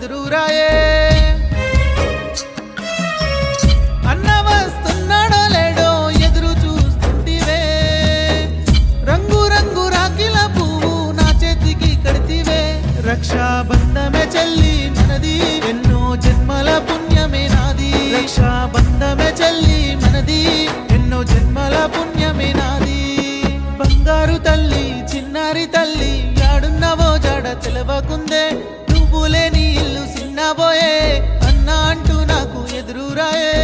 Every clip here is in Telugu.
ఎదురురాయే అన్న వస్తున్నాడో లేడో ఎదురు చూస్తుంటివే రంగు రంగు రాకిల పువ్వు నా చేతికి కడితివే రక్షాబంధమే చెల్లి మనది ఎన్నో జన్మల పుణ్యమే నాది రక్షాబంధమే చెల్లి మనది ఎన్నో జన్మల పుణ్యమే నాది బంగారు తల్లి చిన్నారి తల్లి యాడున్నవో జాడ తెలవకుందే నువ్వు లేని ఇల్లు సిన్నబోయే అన్నా అంటూ నాకు ఎదురురాయే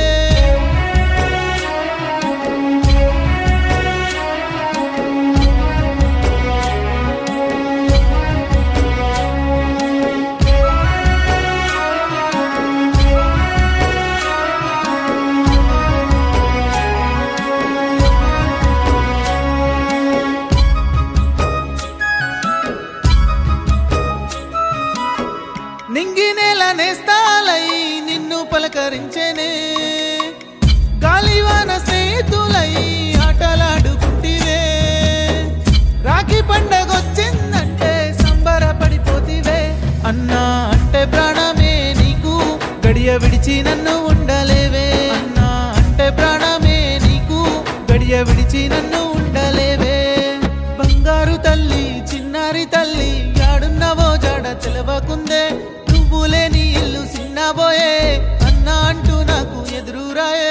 నింగి నేల నేస్తాలై నిన్ను పలకరించేనే గాలివాన స్నేహితులై ఆటలాడుకుంటివే రాఖీ పండగొచ్చిందంటే సంబరపడిపోతివే అన్నా అంటే ప్రాణమే నీకు గడియ విడిచి నన్ను ఉండలేవే అన్నా అంటే ప్రాణమే నీకు గడియ విడిచి నన్ను ఉండలేవే బంగారు తల్లి చిన్నారి తల్లి యాడున్నవో జాడ తెలవకుందే నువ్వు లేని ఇల్లు సిన్నబోయే అన్నా అంటూ నాకు ఎదురురాయే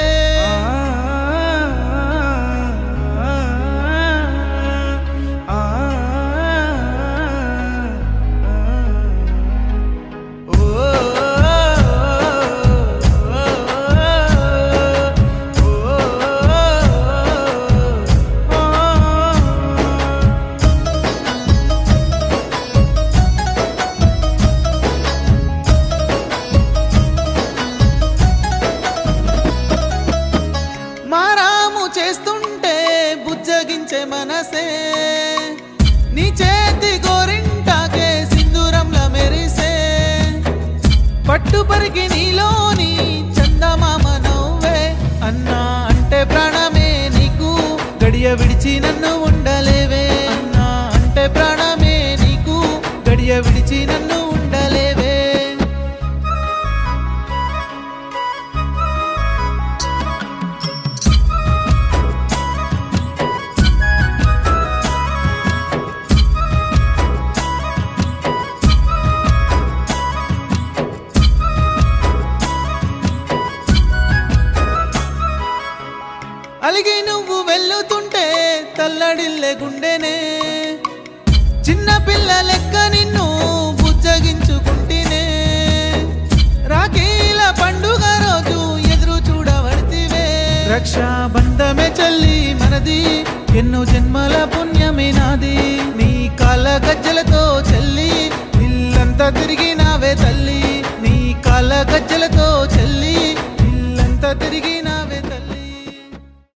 మారాము చేస్తుంటే బుజ్జగించే మనసే నీ చేతి గోరింటాకే సింధూరంల మెరిసే పట్టు పరికి నీలోని చందమామ నవ్వే అన్నా అంటే ప్రాణమే నీకు గడియ విడిచి నన్ను ఉండలేవే అన్నా అంటే ప్రాణమే నీకు గడియ విడిచి నన్ను ఉండలేవే అలిగి నువ్వు వెళ్ళుతుంటే తల్లడిల్లే గుండెనే చిన్న పిల్ల లెక్క నిన్ను బుజ్జగించుకుంటేనే రాఖీల పండుగ రోజు ఎదురు చూడబడితివే రక్షాబంధమే చల్లి మనది ఎన్నో జన్మల పుణ్యమే నాది నీ కాళ్ళ గజ్జలతో చెల్లి ఇల్లంతా తిరిగినావే తల్లి నీ కాళ్ళ గజ్జలతో చెల్లి ఇల్లంతా తిరిగి